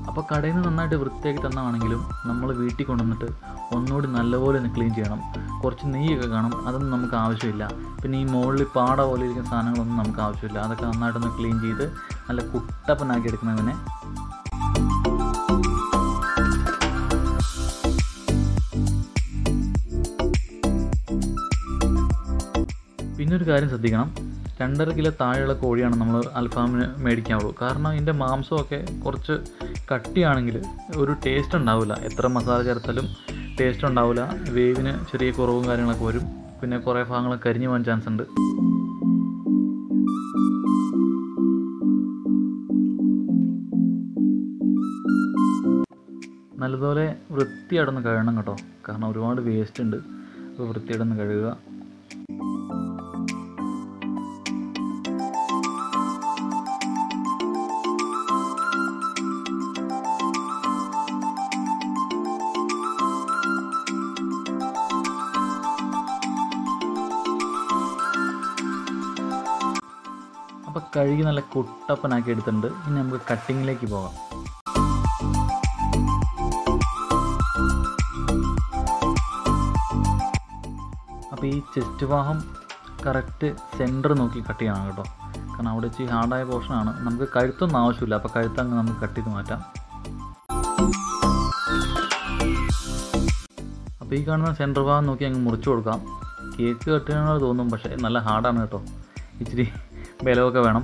അപ്പോൾ കടയിൽ നിന്ന് നന്നായിട്ട് വൃത്തിയാക്കി തന്നാണെങ്കിലും നമ്മൾ വീട്ടിൽ കൊണ്ടുവന്നിട്ട് ഒന്നുകൂടി നല്ലപോലെ ഒന്ന് ക്ലീൻ ചെയ്യണം കുറച്ച് നെയ്യൊക്കെ കാണും അതൊന്നും നമുക്ക് ആവശ്യമില്ല പിന്നെ ഈ മുകളിൽ പാട പോലെ ഇരിക്കുന്ന സാധനങ്ങളൊന്നും നമുക്ക് ആവശ്യമില്ല അതൊക്കെ നന്നായിട്ടൊന്ന് ക്ലീൻ ചെയ്ത് നല്ല കുട്ടപ്പനാക്കി എടുക്കുന്നതിനെ പിന്നെ ഒരു കാര്യം ശ്രദ്ധിക്കണം രണ്ടര കിലോ താഴെയുള്ള കോഴിയാണ് നമ്മൾ അൽഫാമിന് മേടിക്കാവുള്ളൂ കാരണം ഇതിൻ്റെ മാംസമൊക്കെ കുറച്ച് കട്ടിയാണെങ്കിൽ ഒരു ടേസ്റ്റ് ഉണ്ടാവില്ല എത്ര മസാല ചേർത്താലും ടേസ്റ്റ് ഉണ്ടാവില്ല വേവിന് ചെറിയ കുറവും കാര്യങ്ങളൊക്കെ വരും പിന്നെ കുറേ ഭാഗങ്ങൾ കരിഞ്ഞു പോകാൻ ചാൻസ് ഉണ്ട് നല്ലതുപോലെ വൃത്തിയായിട്ടൊന്ന് കഴുകണം കേട്ടോ കാരണം ഒരുപാട് വേസ്റ്റ് ഉണ്ട് അപ്പോൾ വൃത്തിയായിട്ടൊന്ന് കഴുകുക അപ്പോൾ കഴുകി നല്ല കുട്ടപ്പനാക്കി എടുത്തിട്ടുണ്ട് ഇനി നമുക്ക് കട്ടിങ്ങിലേക്ക് പോകാം അപ്പോൾ ഈ ചെസ്റ്റ് ഭാഗം കറക്റ്റ് സെൻറ്റർ നോക്കി കട്ട് ചെയ്യണം കേട്ടോ കാരണം അവിടെ വെച്ച് ഹാർഡായ പോർഷനാണ് നമുക്ക് കഴുത്തൊന്നും ആവശ്യമില്ല അപ്പോൾ കഴുത്ത് അങ്ങ് നമുക്ക് കട്ട് ചെയ്ത് മാറ്റാം അപ്പോൾ ഈ കാണുന്ന സെൻറ്റർ ഭാഗം നോക്കി അങ്ങ് മുറിച്ച് കൊടുക്കാം കേക്ക് കട്ട് ചെയ്യണമെന്ന് തോന്നും പക്ഷേ നല്ല ഹാർഡാണ് കേട്ടോ ഇച്ചിരി ബലമൊക്കെ വേണം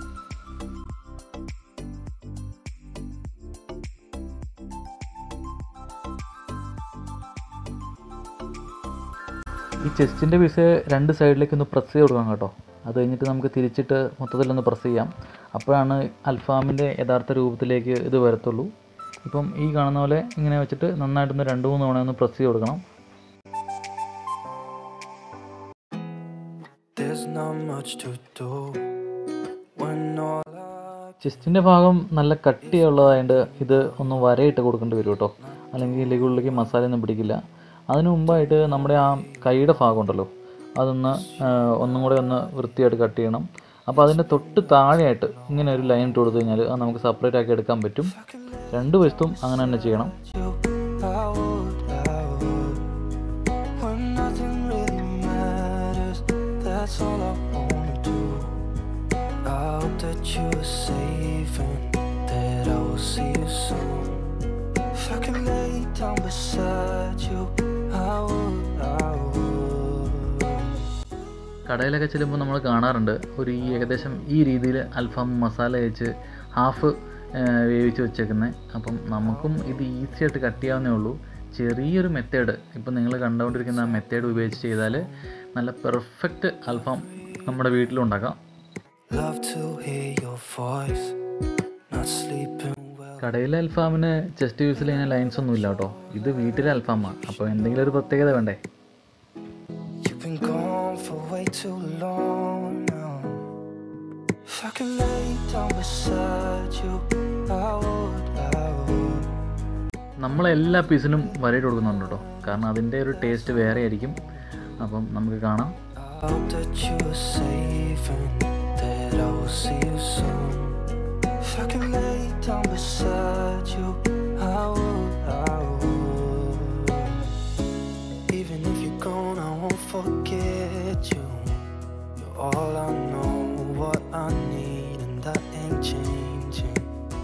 ഈ ചെസ്റ്റിൻ്റെ പീസ് രണ്ട് സൈഡിലേക്ക് ഒന്ന് പ്രസ് ചെയ്ത് കൊടുക്കണം കേട്ടോ അത് കഴിഞ്ഞിട്ട് നമുക്ക് തിരിച്ചിട്ട് മൊത്തത്തിലൊന്ന് പ്രസ് ചെയ്യാം അപ്പോഴാണ് അൽഫാമിൻ്റെ യഥാർത്ഥ രൂപത്തിലേക്ക് ഇത് വരത്തുള്ളൂ ഇപ്പം ഈ കാണുന്ന പോലെ ഇങ്ങനെ വെച്ചിട്ട് നന്നായിട്ടൊന്ന് രണ്ട് മൂന്ന് തവണ ഒന്ന് പ്രസ് ചെയ്ത് കൊടുക്കണം There's not much to do when all I ചെസ്റ്റിൻ്റെ ഭാഗം നല്ല കട്ടിയുള്ളതായതുകൊണ്ട് ഇത് ഒന്ന് വരയിട്ട് കൊടുക്കേണ്ടി വരും കേട്ടോ അല്ലെങ്കിൽ ലഘുള്ളിലേക്ക് മസാലയൊന്നും പിടിക്കില്ല അതിനു മുമ്പായിട്ട് നമ്മുടെ ആ കൈയുടെ ഭാഗം ഉണ്ടല്ലോ അതൊന്ന് ആ, ഒന്നും കൂടെ ഒന്ന് വൃത്തിയായിട്ട് കട്ട് ചെയ്യണം അപ്പോൾ അതിൻ്റെ തൊട്ട് താഴെയായിട്ട് ഇങ്ങനെ ഒരു ലൈൻ ഇട്ട് കൊടുത്തു കഴിഞ്ഞാൽ അത് നമുക്ക് സെപ്പറേറ്റ് ആക്കി എടുക്കാൻ പറ്റും രണ്ട് വശത്തും അങ്ങനെ തന്നെ ചെയ്യണം you, I would, I would. When nothing really matters, that's all I wanna do. I hope that you're safe and that I will see you soon. If I can lay down beside you, I would, I would. കടയിലൊക്കെ ചെല്ലുമ്പോൾ നമ്മൾ കാണാറുണ്ട് ഒരു ഈ ഏകദേശം ഈ രീതിയിൽ അൽഫാം മസാല വെച്ച് ഹാഫ് വേവിച്ച് വെച്ചേക്കുന്നത് അപ്പം നമുക്കും ഇത് ഈസി ആയിട്ട് കട്ട് ചെയ്യാവുന്നേ ഉള്ളൂ ചെറിയൊരു മെത്തേഡ് ഇപ്പം നിങ്ങൾ കണ്ടുകൊണ്ടിരിക്കുന്ന ആ മെത്തേഡ് ഉപയോഗിച്ച് ചെയ്താൽ നല്ല പെർഫെക്റ്റ് അൽഫാം നമ്മുടെ വീട്ടിലുണ്ടാക്കാം Love to hear your voice, not sleeping well. കടയിലെ അൽഫാമിന് ചെസ്റ്റ് യൂസിൽ ഇങ്ങനെ ലൈൻസ് ഒന്നും ഇല്ല കേട്ടോ ഇത് വീട്ടിലെ അൽഫാമാണ് അപ്പോൾ എന്തെങ്കിലും ഒരു പ്രത്യേകത വേണ്ടേ You've been gone for way too long now. If I could lay down beside you, I would, I would. നമ്മളെല്ലാ പീസിനും വരയിട്ട് കൊടുക്കുന്നുണ്ട് കേട്ടോ കാരണം അതിൻ്റെ ഒരു ടേസ്റ്റ് വേറെ ആയിരിക്കും അപ്പം നമുക്ക് കാണാം I hope that you're safe and that I will see you soon. If I could lay down beside you, I would, I would. Even if you're gone, I won't forget you. You're all I know, what I need, and that ain't changing.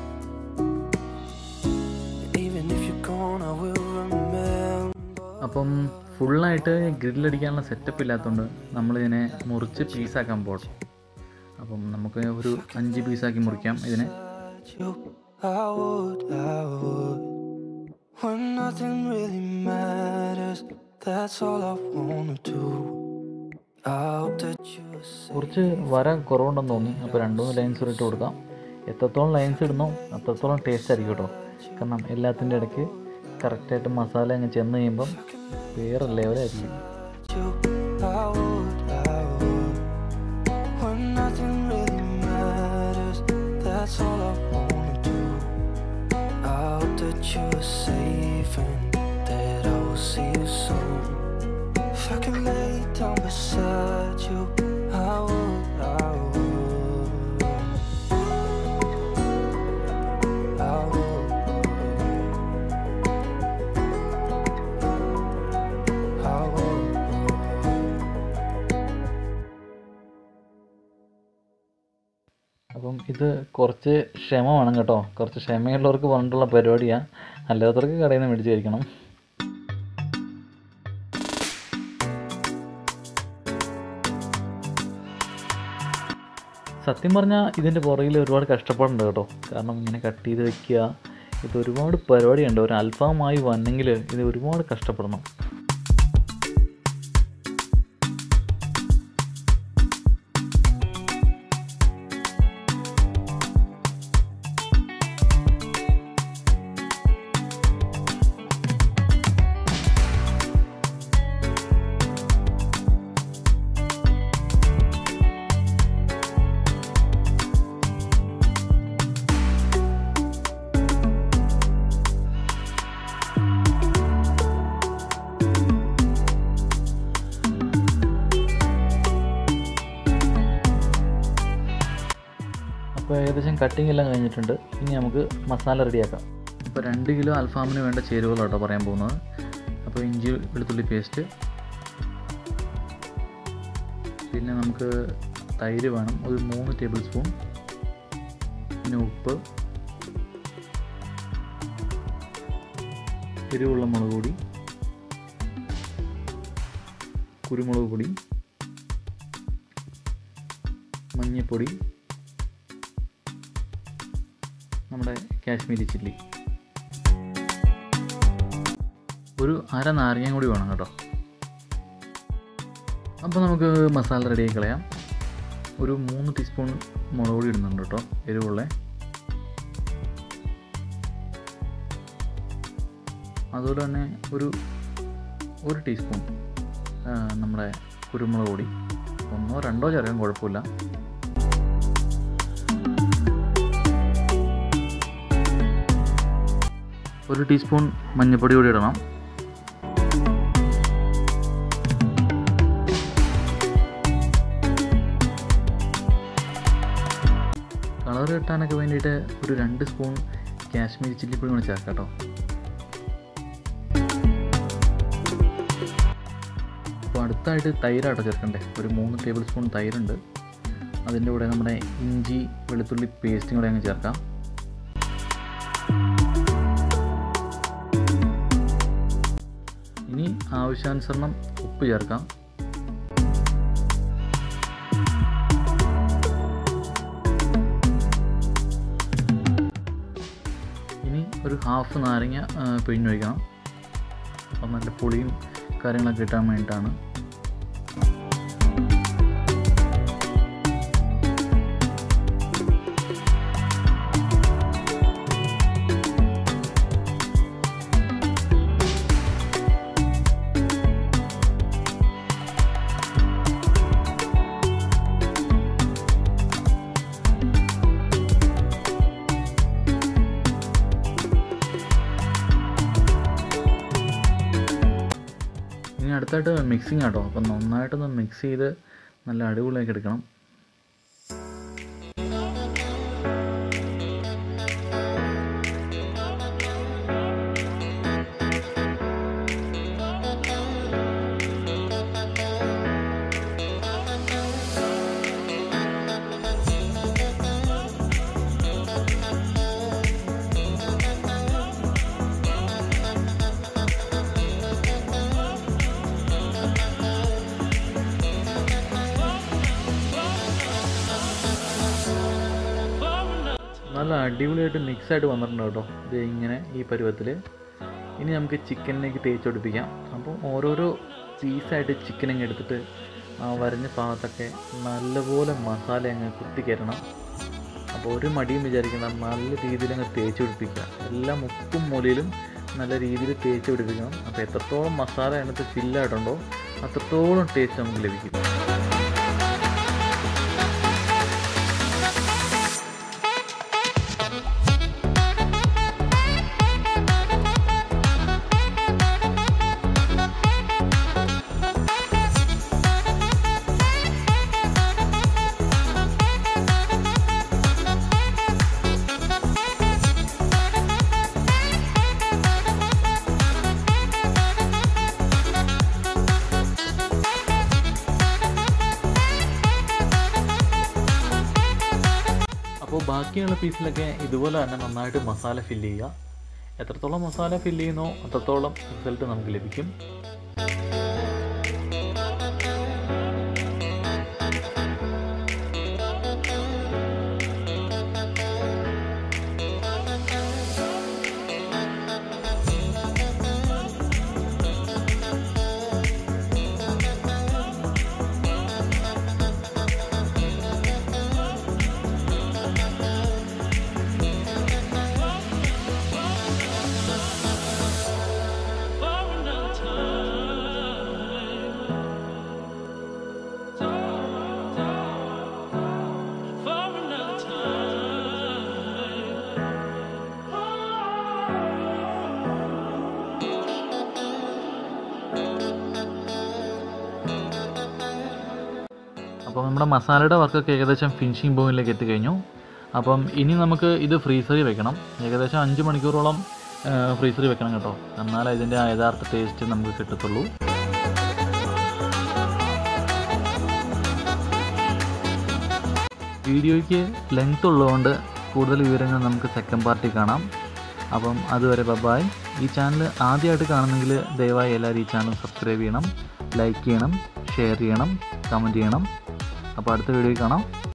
And even if you're gone, I will remember. അപ്പം ഫുള്ളായിട്ട് ഗ്രില്ലടിക്കാനുള്ള setup ഇല്ലാത്തതുകൊണ്ട് നമ്മളിതിനെ മുറിച്ച് പീസാക്കാൻ പോകണം അപ്പം നമുക്ക് ഒരു അഞ്ച് പീസാക്കി മുറിക്കാം ഇതിനെ you, I would, I would. When nothing really matters, that's all I wanna do. I hope that you're safe. കുറച്ച് വര കുറവുണ്ടെന്ന് തോന്നി അപ്പോൾ രണ്ട് മൂന്ന് ലൈൻസ് ഇട്ട് കൊടുക്കാം എത്രത്തോളം ലൈൻസ് ഇടുന്നോ അത്രത്തോളം ടേസ്റ്റ് ആയിരിക്കും കേട്ടോ കാരണം എല്ലാത്തിൻ്റെ ഇടയ്ക്ക് കറക്റ്റായിട്ട് മസാല അങ്ങ് ചെന്ന് കഴിയുമ്പം വേറെ ലെവലായിരിക്കും you, I would, I would. When nothing really matters, that's all I wanna do. I hope that you're safe and that I will see you soon. If I can lay down beside you, I would, I would. I would. ഇത് കുറച്ച് ക്ഷമ വേണം കേട്ടോ കുറച്ച് ക്ഷമയുള്ളവർക്ക് പറഞ്ഞിട്ടുള്ള പരിപാടിയാണ് അല്ലാത്തവർക്ക് കടയിൽ നിന്ന് മേടിച്ച് കഴിക്കണം സത്യം പറഞ്ഞാൽ ഇതിൻ്റെ പുറകിൽ ഒരുപാട് കഷ്ടപ്പാടുണ്ട് കേട്ടോ കാരണം ഇങ്ങനെ കട്ട് ചെയ്ത് വെക്കുക ഇത് ഒരുപാട് പരിപാടിയുണ്ട് ഒരു അൽഫാമായി വന്നെങ്കിൽ ഇത് ഒരുപാട് കഷ്ടപ്പെടണം അപ്പോൾ ഏകദേശം കട്ടിംഗ് എല്ലാം കഴിഞ്ഞിട്ടുണ്ട് ഇനി നമുക്ക് മസാല റെഡിയാക്കാം അപ്പോൾ രണ്ട് കിലോ അൽഫാമിന് വേണ്ട ചേരുവകളാട്ടോ പറയാൻ പോകുന്നത് അപ്പോൾ ഇഞ്ചി വെളുത്തുള്ളി പേസ്റ്റ് പിന്നെ നമുക്ക് തൈര് വേണം ഒരു മൂന്ന് ടേബിൾ സ്പൂൺ പിന്നെ ഉപ്പ് എരിവുള്ള മുളക് പൊടി കുരുമുളക് പൊടി മഞ്ഞൾപ്പൊടി നമ്മുടെ കാശ്മീരി ചില്ലി ഒരു അര നാരങ്ങയും കൂടി വേണം കേട്ടോ അപ്പോൾ നമുക്ക് മസാല റെഡിയാക്കി കളയാം ഒരു മൂന്ന് ടീസ്പൂൺ മുളക് പൊടി ഇടുന്നുണ്ട് കേട്ടോ എരിവുള്ള അതുപോലെ തന്നെ ഒരു ഒരു ടീസ്പൂൺ ആ, നമ്മുടെ കുരുമുളക് പൊടി ഒന്നോ രണ്ടോ ചേർക്കാൻ കുഴപ്പമില്ല ഒരു ടീസ്പൂൺ മഞ്ഞൾപ്പൊടി കൂടി ഇടണം കളർ കിട്ടാനൊക്കെ വേണ്ടിയിട്ട് ഒരു രണ്ട് സ്പൂൺ കാശ്മീരി ചില്ലിപ്പൊടി കൂടി ചേർക്കാം കേട്ടോ അപ്പോൾ അടുത്തായിട്ട് തൈരാട്ടോ ചേർക്കണ്ടേ ഒരു മൂന്ന് ടേബിൾ സ്പൂൺ തൈരുണ്ട് അതിൻ്റെ കൂടെ നമ്മുടെ ഇഞ്ചി വെളുത്തുള്ളി പേസ്റ്റും കൂടെ അങ്ങ് ചേർക്കാം ഇനി ആവശ്യാനുസരണം ഉപ്പ് ചേർക്കാം ഇനി ഒരു ഹാഫ് നാരങ്ങ ആ, പിഴിഞ്ഞൊഴിക്കണം അപ്പം നല്ല പുളിയും കാര്യങ്ങളൊക്കെ കിട്ടാൻ വേണ്ടിയിട്ടാണ് ഇനി അടുത്തായിട്ട് മിക്സിങ് ആട്ടോ അപ്പം നന്നായിട്ടൊന്ന് മിക്സ് ചെയ്ത് നല്ല അടിപൊളിയാക്കി എടുക്കണം നല്ല അടിപൊളിയായിട്ട് മിക്സായിട്ട് വന്നിട്ടുണ്ട് കേട്ടോ ഇത് ഇങ്ങനെ ഈ പരുവത്തിൽ ഇനി നമുക്ക് ചിക്കനിലേക്ക് തേച്ച് പിടിപ്പിക്കാം അപ്പോൾ ഓരോരോ പീസായിട്ട് ചിക്കൻ അങ്ങ് എടുത്തിട്ട് ആ വരഞ്ഞ ഭാഗത്തൊക്കെ നല്ലപോലെ മസാല അങ്ങ് കുത്തിക്കയറ്റണം അപ്പോൾ ഒരു മടിയും വിചാരിക്കുന്ന നല്ല രീതിയിൽ അങ്ങ് തേച്ച് പിടിപ്പിക്കുക എല്ലാ മുക്കും മൂലയിലും നല്ല രീതിയിൽ തേച്ച് പിടിപ്പിക്കണം അപ്പോൾ എത്രത്തോളം മസാല അതിനകത്ത് ഫില്ലായിട്ടുണ്ടോ അത്രത്തോളം ടേസ്റ്റ് നമുക്ക് ലഭിക്കും ബാക്കിയുള്ള പീസിലൊക്കെ ഇതുപോലെ തന്നെ നന്നായിട്ട് മസാല ഫില്ല് ചെയ്യുക എത്രത്തോളം മസാല ഫില്ല് ചെയ്യുന്നോ അത്രത്തോളം റിസൾട്ട് നമുക്ക് ലഭിക്കും അപ്പോൾ നമ്മുടെ മസാലയുടെ വർക്കൊക്കെ ഏകദേശം ഫിനിഷിംഗ് പോയിന്റിലേക്ക് എത്തിക്കഴിഞ്ഞു അപ്പം ഇനി നമുക്ക് ഇത് ഫ്രീസറിൽ വെക്കണം ഏകദേശം അഞ്ച് മണിക്കൂറോളം ഫ്രീസറിൽ വെക്കണം കേട്ടോ എന്നാലേ ഇതിൻ്റെ യഥാർത്ഥ ടേസ്റ്റ് നമുക്ക് കിട്ടത്തുള്ളൂ വീഡിയോയ്ക്ക് ലെങ്ത് ഉള്ളതുകൊണ്ട് കൂടുതൽ വിവരങ്ങൾ നമുക്ക് സെക്കൻഡ് പാർട്ടിൽ കാണാം അപ്പം അതുവരെ ബബായ് ഈ ചാനൽ ആദ്യമായിട്ട് കാണുന്നെങ്കിൽ ദയവായി എല്ലാവരും ഈ ചാനൽ സബ്സ്ക്രൈബ് ചെയ്യണം ലൈക്ക് ചെയ്യണം ഷെയർ ചെയ്യണം കമൻറ്റ് ചെയ്യണം അപ്പോൾ അടുത്ത വീഡിയോയിൽ കാണാം